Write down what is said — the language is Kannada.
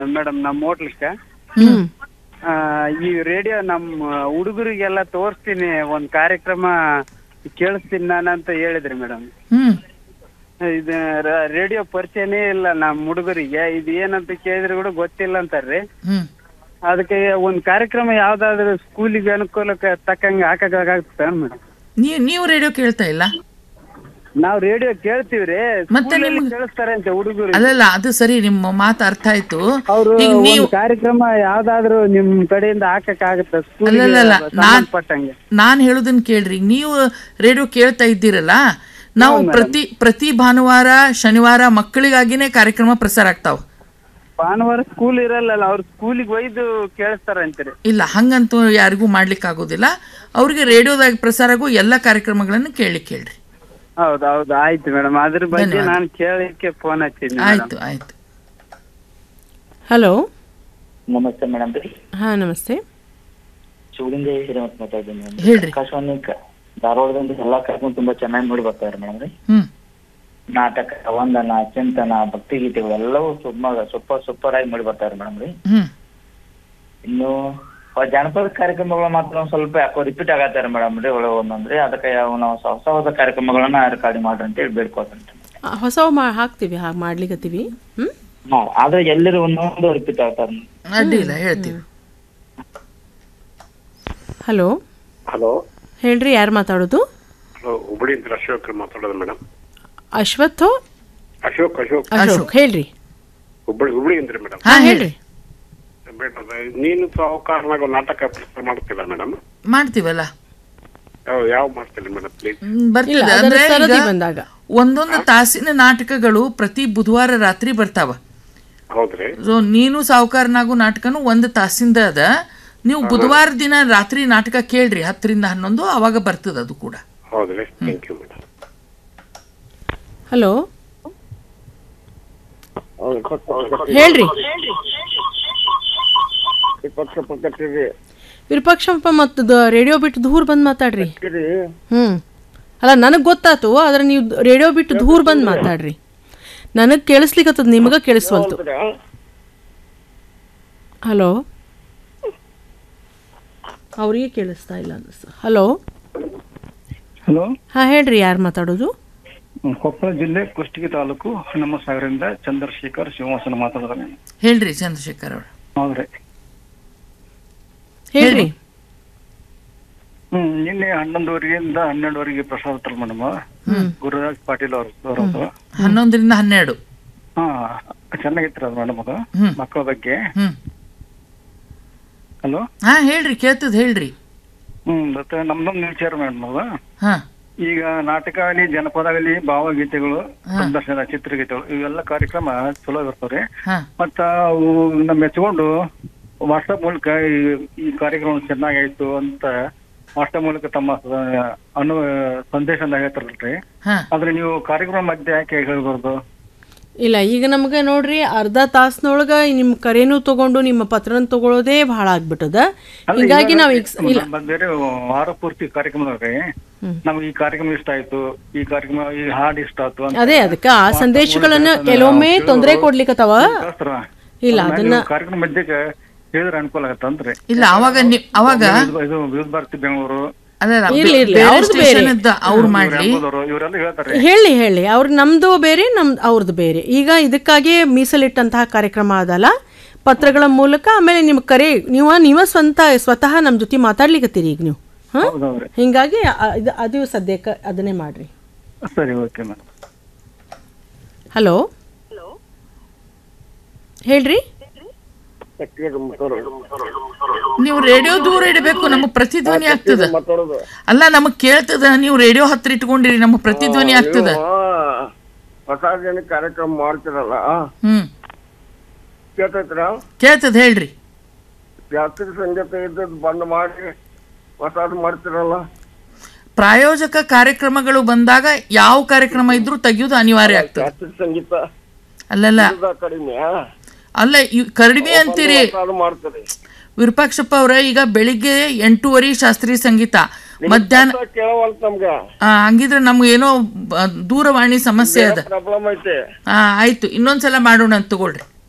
ಮೇಡಮ್ ನಮ್ಮ ಹೋಟ್ಲಕ್ಕೆ ಹ್ಮ್ ಈ ರೇಡಿಯೋ ನಮ್ಮ ಹುಡುಗರಿಗೆಲ್ಲ ತೋರಿಸ್ತೀನಿ ಒಂದ್ ಕಾರ್ಯಕ್ರಮ ಕೇಳಿಸ್ತೀನಿ ನಾನು ಅಂತ ಹೇಳಿದ್ರಿ ಮೇಡಮ್ ಹ್ಮ್ ಇದು ರೇಡಿಯೋ ಪರಿಚಯನೇ ಇಲ್ಲ ನಮ್ಮ ಹುಡುಗರಿಗೆ ಇದು ಏನಂತ ಕೇಳಿದ್ರೆ ಕೂಡ ಗೊತ್ತಿಲ್ಲ ಅಂತಾರ್ರಿ ಹ್ಮ್ ಅದಕ್ಕೆ ಒಂದ್ ಕಾರ್ಯಕ್ರಮ ಯಾವ್ದಾದ್ರು ಸ್ಕೂಲಿಗೆ ಅನುಕೂಲಕ್ಕೆ ತಕ್ಕಂಗೆ ಹಾಕಕ್ಕಾಗತ್ತ ಮೇಡಮ್ ನೀವ್ ನೀವು ರೇಡಿಯೋ ಕೇಳ್ತಾ ಇಲ್ಲ ನಾವ್ ರೇಡಿಯೋ ಕೇಳ್ತೀವ್ರಿ ಮತ್ತೆ ಸ್ಕೂಲಲ್ಲಿ ನಿಮ್ಗೆ- ಕೇಳಿಸ್ತಾರೆ ಅಂತ ಹುಡುಗರು ಅಲ್ಲಲ್ಲ ಅದು ಸರಿ ನಿಮ್ಮ ಮಾತು ಅರ್ಥ ಆಯ್ತು ಅವರು ಈಗ ನೀವು ಕಾರ್ಯಕ್ರಮ ಯಾವ್ದಾದ್ರು ನಿಮ್ ಕಡೆಯಿಂದ ಹಾಕಕ್ ಆಗತ್ತ ಅಲ್ಲಲ್ಲಲ್ಲ, ನಾನ್- ಸಂಬಂಧಪಟ್ಟಂಗೆ ನಾನ್ ಹೇಳೋದನ್ನ ಕೇಳ್ರಿ ನೀವು ರೇಡಿಯೋ ಕೇಳ್ತಾ ಇದ್ದೀರಲ್ಲ ನಾವು ಪ್ರತಿ ಪ್ರತಿ ಭಾನುವಾರ ಶನಿವಾರ ಮಕ್ಕಳಿಗಾಗಿನೇ ಕಾರ್ಯಕ್ರಮ ಪ್ರಸಾರ ಆಗ್ತಾವ ಭಾನುವಾರ ಸ್ಕೂಲ್ ಇರಲ್ಲ ಅವ್ರ ಸ್ಕೂಲಿಗೆ ಒಯ್ದು ಕೇಳಿಸ್ತಾರ ಅಂತೀರಿ ಇಲ್ಲ ಹಂಗಂತೂ ಯಾರಿಗೂ ಮಾಡ್ಲಿಕ್ಕೆ ಆಗೋದಿಲ್ಲ ಅವ್ರಿಗೆ ರೇಡಿಯೋದಾಗ ಪ್ರಸಾರ ಆಗೋ ಎಲ್ಲ ಕಾರ್ಯಕ್ರಮಗಳನ್ನು ಕೇಳಲಿಕ್ಕೆ ಹೇಳ್ರಿ ಹೌದು ಹೌದು ಆಯ್ತು ಮೇಡಮ್ ಅದ್ರ ಬಗ್ಗೆ ಧನ್ಯವಾದ. ನಾನು ಕೇಳಲಿಕ್ಕೆ ಫೋನ್ ಹಚ್ಚಿದ್ನಿ ಮೇಡಮ್ ಆಯ್ತು ಆಯ್ತು ಹಲೋ ನಮಸ್ತೆ ಮೇಡಮ್ ರೀ ಹಾಂ ನಮಸ್ತೆ ಶಿವಲಿಂಗ ಹಿರೇಮಠ ಮಾತಾಡ್ತೀನಿ ಮೇಡಮ್ ಹೇಳ್ರಿ ಆಕಾಶವಾಣಿ ಕ- ಧಾರವಾಡದಿಂದ ಎಲ್ಲಾ ಕಾರ್ಯಕ್ರಮ ತುಂಬಾ ಚೆನ್ನಾಗಿ ನೋಡಿ ಬರ್ತಾರೆ ಮೇಡಮ್ ರೀ ಹ್ಮ್ ನಾಟಕ ವಂದನ ಚಿಂತನ ಭಕ್ತಿಗೀತೆಗಳು ಎಲ್ಲವೂ ಸುಮ್ಮ ಸೂಪರ್ ಸೂಪರ್ ಆಗಿ ಮಾಡಿ ಬರ್ತಾರೆ ಮೇಡಮ್ ರೀ ಹ್ಮ್ ಇನ್ನು ಆ ಜಾನಪದ ಕಾರ್ಯಕ್ರಮಗಳು ಮಾತ್ರ ಒಂದ್ ಸ್ವಲ್ಪ ಯಾಕೋ ರಿಪೀಟ್ ಆಗತ್ತಾರೆ ಮೇಡಮ್ ರೀ ಒಳ್ಳೆ ಒಂದೊಂದ್ರಿ ಅದಕ್ಕೆ ಯಾವ ನಾವು ಹೊಸ ಹೊಸ ಹೊಸ ಕಾರ್ಯಕ್ರಮಗಳನ್ನ ರೆಕಾರ್ಡಿಂಗ್ ಮಾಡ್ರಿ ಅಂತ ಹೇಳಿ ಬೇಡ್ಕೊಳ್ತೇನೆ ಆ, ಹೊಸವು ಮಾ ಹಾಕ್ತೀವಿ ಹಾಗೆ ಮಾಡ್ಲಿಕತ್ತೀವಿ ಹ್ಞೂ ಹಾ ಆದ್ರೆ ಎಲ್ಲರೂ ಒಂದೊಂದು ರಿಪೀಟ್ ಆಗ್ತಾರೆ ಅಡ್ಡಿಲ್ಲ ಹೇಳ್ತೀವಿ ಹಲೋ ಹಲೋ ಹೇಳ್ರಿ ಯಾರು ಮಾತಾಡೋದು ಹಲೋ ಹುಬ್ಬಳ್ಳಿಯಿಂದ ಅಶೋಕ್ ಮಾತಾಡೋದು ಮೇಡಮ್ ಅಶ್ವಥ್ ಅಶೋಕ್ ಅಶೋಕ್ ಅಶೋಕ್ ಹೇಳ್ರಿ ಹುಬ್ಬಳ್ಳಿ ಹುಬ್ಬಳ್ಳಿಯಿಂದ ಮೇಡಮ್ ಹಾ ಹೇಳ್ರಿ ಹೇಳ್ರಿ ಮೇಡಮ್ ನೀನು ಸಾವುಕಾರನಾಗ ನಾಟಕ ಪ್ರಸಾರ ಮಾಡ್ತಿಲ್ಲ ಮೇಡಮ್ ಮಾಡ್ತೀವಲ್ಲ ಯಾವ ಯಾವ ಮಾಡ್ತಿಲ್ಲ ಮೇಡಮ್ ಪ್ಲೀಸ್ ಹ್ಮ್, ಇಲ್ಲ ಬರ್ತಿದೆ ಅದರ ಅಂದ್ರೆ ಸರದಿ ಈಗ ಬಂದಾಗ ಒಂದೊಂದು ತಾಸಿನ ನಾಟಕಗಳು ಪ್ರತಿ ಬುಧವಾರ ರಾತ್ರಿ ಬರ್ತಾವ ಹೌದ್ರಿ ಸೊ ನೀನು ಸಾವುಕಾರನಾಗು ನಾಟಕನು ಒಂದು ತಾಸಿಂದ ಅದ ನೀವು ಬುಧವಾರ ದಿನ ರಾತ್ರಿ ನಾಟಕ ಕೇಳ್ರಿ ಹತ್ತರಿಂದ ಹನ್ನೊಂದು ಅವಾಗ ಬರ್ತದ ಅದು ಕೂಡ ಹೌದ್ರಿ ಥ್ಯಾಂಕ್ ಯು ಮೇಡಮ್ ಹಲೋ ಹೇಳ್ರಿ ವಿರೂಪಾಕ್ಷಪ್ಪ ಮತ್ತು ರೇಡಿಯೋ ಬಿಟ್ಟು ದೂರ ಬಂದು ಮಾತಾಡ್ರಿ ಹ್ಞೂ ಅಲ್ಲ ನನಗೆ ಗೊತ್ತಾತು ಆದ್ರೆ ನೀವು ರೇಡಿಯೋ ಬಿಟ್ಟು ದೂರ ಬಂದು ಮಾತಾಡ್ರಿ ನನಗೆ ಕೇಳಿಸ್ಲಿಕ್ಕತ್ತದ ನಿಮಗೆ ಕೇಳಿಸ್ವಲ್ತು ಹಲೋ ಅವ್ರಿಗೆ ಕೇಳಿಸ್ತಾ ಇಲ್ಲ ಅನ್ಸ ಹಲೋ ಹಲೋ ಹಾಂ ಹೇಳ್ರಿ ಯಾರು ಮಾತಾಡೋದು ಕೊಪ್ಪಳ ಜಿಲ್ಲೆ ಕುಷ್ಟಗಿ ತಾಲೂಕು ನಮ್ಮ ಸಾಗರದಿಂದ ಚಂದ್ರಶೇಖರ್ ಶಿವವಾಸನ ಮಾತಾಡೋದು ಹೇಳ್ರಿ ಚಂದ್ರಶೇಖರ್ ಅವ್ರ ಹೌದ್ರಿ ಹೇಳ್ರಿ ಹ್ಮ್ ನಿನ್ನೆ ಹನ್ನೊಂದುವರೆಗಿಂದ ಹನ್ನೆರಡುವರೆಗೆ ಪ್ರಸಾದ ಇತ್ತಲ್ಲ ಮೇಡಮ್ ಗುರುರಾಜ್ ಪಾಟೀಲ್ ಅವ್ರ ಅವರದು ಹನ್ನೊಂದರಿಂದ ಹನ್ನೆರಡು ಹಾ ಚೆನ್ನಾಗಿತ್ತು ಅದು ಮೇಡಮ್ ಅದು ಹ್ಮ್. ಮಕ್ಕಳ ಬಗ್ಗೆ ಹ್ಮ್ ಹಲೋ ಹಾ ಹೇಳ್ರಿ ಕೇಳ್ತದ ಹೇಳ್ರಿ ಹ್ಮ್ ಮತ್ತೆ ನಮ್ದೊಂದು ವಿಚಾರ ಮೇಡಮ್ ಅದು ಹಾ ಈಗ ನಾಟಕ ಆಗಲಿ ಜನಪದ ಆಗಲಿ ಭಾವಗೀತೆಗಳು ಸಂದರ್ಶನ ಚಿತ್ರಗೀತೆಗಳು ಇವೆಲ್ಲ ಕಾರ್ಯಕ್ರಮ ಚಲೋ ಇರ್ತಾವ್ರಿ ಹಾ ಮತ್ತ ಅವು ನಮ್ಮ ಮೆಚ್ಕೊಂಡು ವಾಟ್ಸಪ್ ಮೂಲಕ ಈ- ಈ ಕಾರ್ಯಕ್ರಮ ಚೆನ್ನಾಗಾಯ್ತು ಅಂತ ವಾಟ್ಸಪ್ ಮೂಲಕ ತಮ್ಮ ಸ- ಅನು ಸಂದೇಶನ ಹೇಳ್ತಾರಲ್ರಿ ಹಾ. ಆದ್ರೆ ನೀವು ಕಾರ್ಯಕ್ರಮ ಮಧ್ಯೆ ಯಾಕೆ ಹೇಳ್ಬಾರ್ದು ಇಲ್ಲ ಈಗ ನಮಗೆ ನೋಡ್ರಿ ಅರ್ಧ ತಾಸ್ನೊಳಗ ನಿಮ್ಮ ಕರೆನೂ ತಗೊಂಡು ನಿಮ್ಮ ಪತ್ರನ ತಗೊಳ್ಳೋದೇ ಭಾಳ ಆಗ್ಬಿಟ್ಟದ ಅಲ್ಲ, ಹಿಂಗಾಗಿ ಇವಾಗ ನಾವು ಈಗ ಸ- ಇಲ್ಲ ನಮ್ಮ ಬೇರೆ ವಾರ ಪೂರ್ತಿ ಕಾರ್ಯಕ್ರಮದವ್ರಿ ನಮ್ಗೆ ಈ ಕಾರ್ಯಕ್ರಮ ಇಷ್ಟ ಆಯ್ತು ಈ ಕಾರ್ಯಕ್ರಮ ಈ ಹಾಡು ಇಷ್ಟ ಆಯ್ತು ಅಂತ ಅದೇ ಅದಕ್ಕೆ ಆ WhatsApp ಸಂದೇಶಗಳನ್ನ ಮೂಲಕ ಕೆಲವೊಮ್ಮೆ ನಾವು ತೊಂದರೆ ಕೇಳೋರು ಕೊಡ್ಲಿಕ್ಕತ್ತಾವ ಕಳಿಸ್ತಾರ. ಇಲ್ಲ ಅದನ್ನ ಅದನ್ನ ನೀವು ಕಾರ್ಯಕ್ರಮ ಮಧ್ಯಕ್ಕೆ ಹೇಳಿದ್ರೆ ಅನುಕೂಲ ಆಗತ್ತಂತ್ರಿ ಇಲ್ಲ ಅವಾಗ ನಿ- ಅವಾಗ ಇದು- ಇದು ವಿವಿಧ ಭಾರತಿ ಬೆಂಗಳೂರು ಅಲ್ಲ ಇರ್ಲಿ, ಇರ್ಲಿ, ಬೇರೆ ಅವ್ರ್ದು ಸ್ಟೇಷನ್ ಬೇರೆ. ಇದ್ದ ಅವ್ರು ಮಾಡ್ಲಿ ಇವರೆಲ್ಲ ಹೇಳ್ತಾರೆ ಹೇಳಿ ಹೇಳಿ ಅವ್ರ ನಮ್ದು ಬೇರೆ ನಮ್ ಅವ್ರದ್ದು ಬೇರೆ ಈಗ ಇದಕ್ಕಾಗಿ ಮೀಸಲಿಟ್ಟಂತಹ ಕಾರ್ಯಕ್ರಮ ಅದಲ್ಲ ಪತ್ರಗಳ ಮೂಲಕ ಆಮೇಲೆ ನಿಮ್ಮ ಕರೆ ನೀವು ನೀವ ಸ್ವಂತ ಸ್ವತಃ ನಮ್ಮ ಜೊತೆ ಮಾತಾಡ್ಲಿಕತ್ತೀರಿ ಈಗ ನೀವು ಹಾ ಹೌದೌದ್ರಿ ಹಿಂಗಾಗಿ ಅ- ಇದು ಅದು ಸದ್ಯಕ್ಕೆ ಅದನ್ನೇ ಮಾಡ್ರಿ ಸರಿ ಓಕೆ ಮೇಡಮ್ ಹಲೋ ಹೇಳ್ರಿ ನೀವು ರೇಡಿಯೋ ದೂರ ಇಡಬೇಕು ನಮಗ್ ಪ್ರತಿಧ್ವನಿ ಆಗ್ತದ ಅಲ್ಲ ನಮಗ್ ಕೇಳ್ತದ ನೀವು ರೇಡಿಯೋ ಹತ್ರ ಇಟ್ಕೊಂಡಿರಿ ನಮಗ್ ಪ್ರತಿಧ್ವನಿ ಆಗ್ತದ ಹೊಸ ಜನ ಕಾರ್ಯಕ್ರಮ ಮಾಡ್ತಿರಲ್ಲ ಹ್ಮ್ ಕೇಳ್ತೈತ್ರ ಕೇಳ್ತದ ಹೇಳ್ರಿ ಜಾಸ್ತಿ ಸಂಗೀತ ಇದ್ದದ್ ಬಂದ್ ಮಾಡಿ ಹೊಸದ್ ಮಾಡ್ತಿರಲ್ಲ ಪ್ರಾಯೋಜಕ ಕಾರ್ಯಕ್ರಮಗಳು ಬಂದಾಗ ಯಾವ ಕಾರ್ಯಕ್ರಮ ಇದ್ರೂ ತೆಗಿಯೋದು ಅನಿವಾರ್ಯ ಆಗ್ತದೆ ಜಾಸ್ತಿ ಸಂಗೀತ ಅಲ್ಲಲ್ಲ ಇದ ಕಡಿಮೆ ಅಲ್ಲ ಇವ್ ಕಡಿಮೆ ಅಂತೀರಿ ಹೊಸದ್ ಮಾಡ್ತೀರಿ ವಿರೂಪಾಕ್ಷಪ್ಪ ಅವ್ರ ಈಗ ಬೆಳಿಗ್ಗೆ ಎಂಟೂವರೆ ಶಾಸ್ತ್ರೀಯ ಸಂಗೀತ ಮಧ್ಯಾಹ್ನ ಕೇಳವಲ್ತ ನಮ್ಗ ಆ, ಹಂಗಿದ್ರೆ ನಮ್ಗೆ ಏನೋ ಬ- ದೂರವಾಣಿ ಸಮಸ್ಯೆ ಅದ ಪ್ರಾಬ್ಲಮ್ ಐತೆ ಆ, ಆಯ್ತು ಇನ್ನೊಂದ್ಸಲ ಮಾಡೋಣ ಅಂತ ತಗೊಳ್ರಿ